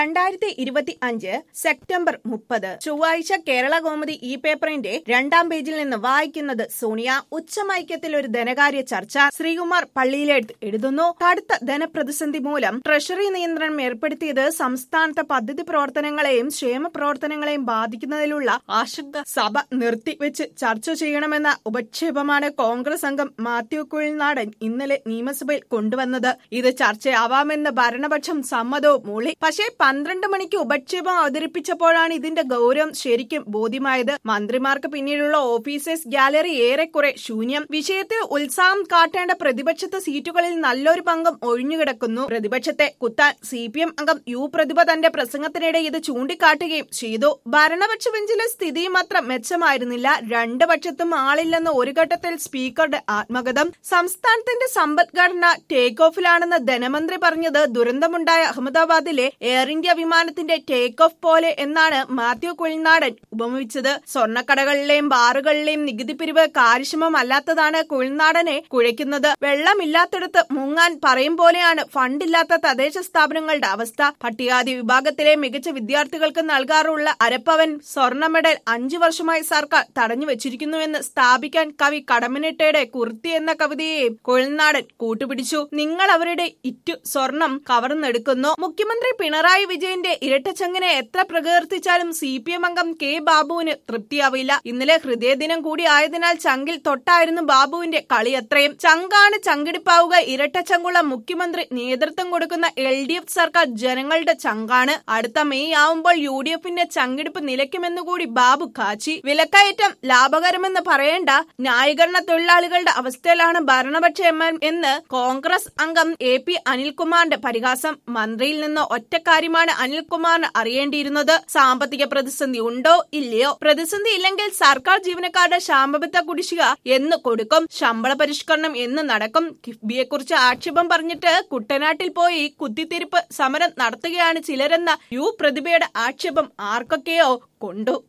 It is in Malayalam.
രണ്ടായിരത്തി ഇരുപത്തി അഞ്ച് സെപ്റ്റംബർ മുപ്പത് ചൊവ്വാഴ്ച കേരള കോമഡി ഇ പേപ്പറിന്റെ രണ്ടാം പേജിൽ നിന്ന് വായിക്കുന്നത് സോണിയ ഉച്ചമൈക്യത്തിൽ ഒരു ധനകാര്യ ചർച്ച ശ്രീകുമാർ പള്ളിയിലെടുത്ത് എഴുതുന്നു കടുത്ത ധനപ്രതിസന്ധി മൂലം ട്രഷറി നിയന്ത്രണം ഏർപ്പെടുത്തിയത് സംസ്ഥാനത്തെ പദ്ധതി പ്രവർത്തനങ്ങളെയും ക്ഷേമ പ്രവർത്തനങ്ങളെയും ബാധിക്കുന്നതിലുള്ള ആശങ്ക സഭ നിർത്തിവെച്ച് ചർച്ച ചെയ്യണമെന്ന ഉപക്ഷേപമാണ് കോൺഗ്രസ് അംഗം മാത്യു കുഴിനാടൻ ഇന്നലെ നിയമസഭയിൽ കൊണ്ടുവന്നത് ഇത് ചർച്ചയാവാമെന്ന് ഭരണപക്ഷം സമ്മതവും മൂളി പക്ഷേ പന്ത്രണ്ട് മണിക്ക് ഉപക്ഷേപം അവതരിപ്പിച്ചപ്പോഴാണ് ഇതിന്റെ ഗൗരവം ശരിക്കും ബോധ്യമായത് മന്ത്രിമാർക്ക് പിന്നീടുള്ള ഓഫീസേഴ്സ് ഗാലറി ഏറെക്കുറെ ശൂന്യം വിഷയത്തിൽ ഉത്സാഹം കാട്ടേണ്ട പ്രതിപക്ഷത്തെ സീറ്റുകളിൽ നല്ലൊരു പങ്കം ഒഴിഞ്ഞുകിടക്കുന്നു പ്രതിപക്ഷത്തെ കുത്താൻ സി പി എം അംഗം യു പ്രതിഭ തന്റെ പ്രസംഗത്തിനിടെ ഇത് ചൂണ്ടിക്കാട്ടുകയും ചെയ്തു ഭരണപക്ഷ ബെഞ്ചിലെ സ്ഥിതിയും അത്ര മെച്ചമായിരുന്നില്ല രണ്ട് പക്ഷത്തും ആളില്ലെന്ന് ഒരു ഘട്ടത്തിൽ സ്പീക്കറുടെ ആത്മകഥം സംസ്ഥാനത്തിന്റെ സമ്പദ്ഘടന ടേക്ക് ഓഫിലാണെന്ന് ധനമന്ത്രി പറഞ്ഞത് ദുരന്തമുണ്ടായ അഹമ്മദാബാദിലെ എയർ ഇന്ത്യ വിമാനത്തിന്റെ ടേക്ക് ഓഫ് പോലെ എന്നാണ് മാത്യു കുഴിനാടൻ ഉപമിച്ചത് സ്വർണ്ണക്കടകളിലെയും ബാറുകളിലെയും നികുതി പിരിവ് കാര്യക്ഷമമല്ലാത്തതാണ് കുഴിനാടനെ കുഴയ്ക്കുന്നത് വെള്ളമില്ലാത്തിടത്ത് മുങ്ങാൻ പറയും പോലെയാണ് ഫണ്ടില്ലാത്ത തദ്ദേശ സ്ഥാപനങ്ങളുടെ അവസ്ഥ പട്ടികാതി വിഭാഗത്തിലെ മികച്ച വിദ്യാർത്ഥികൾക്ക് നൽകാറുള്ള അരപ്പവൻ സ്വർണ്ണ മെഡൽ അഞ്ചു വർഷമായി സർക്കാർ തടഞ്ഞു വെച്ചിരിക്കുന്നുവെന്ന് സ്ഥാപിക്കാൻ കവി കടമനിട്ടയുടെ കുർത്തി എന്ന കവിതയെയും കുഴൽനാടൻ കൂട്ടുപിടിച്ചു നിങ്ങൾ അവരുടെ ഇറ്റു സ്വർണം കവർന്നെടുക്കുന്നു മുഖ്യമന്ത്രി പിണറായി വിജയന്റെ ഇരട്ടച്ചങ്ങിനെ എത്ര പ്രകീർത്തിച്ചാലും സി പി എം അംഗം കെ ബാബുവിന് തൃപ്തിയാവില്ല ഇന്നലെ ഹൃദയദിനം കൂടി ആയതിനാൽ ചങ്കിൽ തൊട്ടായിരുന്നു ബാബുവിന്റെ കളി അത്രയും ചങ്കാണ് ചങ്കിടിപ്പാവുക ഇരട്ടച്ചങ്കുള്ള മുഖ്യമന്ത്രി നേതൃത്വം കൊടുക്കുന്ന എൽ ഡി എഫ് സർക്കാർ ജനങ്ങളുടെ ചങ്കാണ് അടുത്ത മെയ് ആവുമ്പോൾ യു ഡി എഫിന്റെ ചങ്കിടിപ്പ് നിലയ്ക്കുമെന്നുകൂടി ബാബു കാച്ചി വിലക്കയറ്റം ലാഭകരമെന്ന് പറയേണ്ട ന്യായീകരണ തൊഴിലാളികളുടെ അവസ്ഥയിലാണ് ഭരണപക്ഷ എം എന്ന് കോൺഗ്രസ് അംഗം എ പി അനിൽകുമാറിന്റെ പരിഹാസം മന്ത്രിയിൽ നിന്ന് ഒറ്റ കാര്യമാണ് അനിൽകുമാറിന് അറിയേണ്ടിയിരുന്നത് സാമ്പത്തിക പ്രതിസന്ധി ഉണ്ടോ ഇല്ലയോ പ്രതിസന്ധി ഇല്ലെങ്കിൽ സർക്കാർ ജീവനക്കാരുടെ ശാമ്പബത്ത കുടിശ്ശിക എന്ന് കൊടുക്കും ശമ്പള പരിഷ്കരണം എന്ന് നടക്കും കിഫ്ബിയെ കുറിച്ച് ആക്ഷേപം പറഞ്ഞിട്ട് കുട്ടനാട്ടിൽ പോയി കുത്തിത്തിരിപ്പ് സമരം നടത്തുകയാണ് ചിലരെന്ന യു പ്രതിഭയുടെ ആക്ഷേപം ആർക്കൊക്കെയോ കൊണ്ടു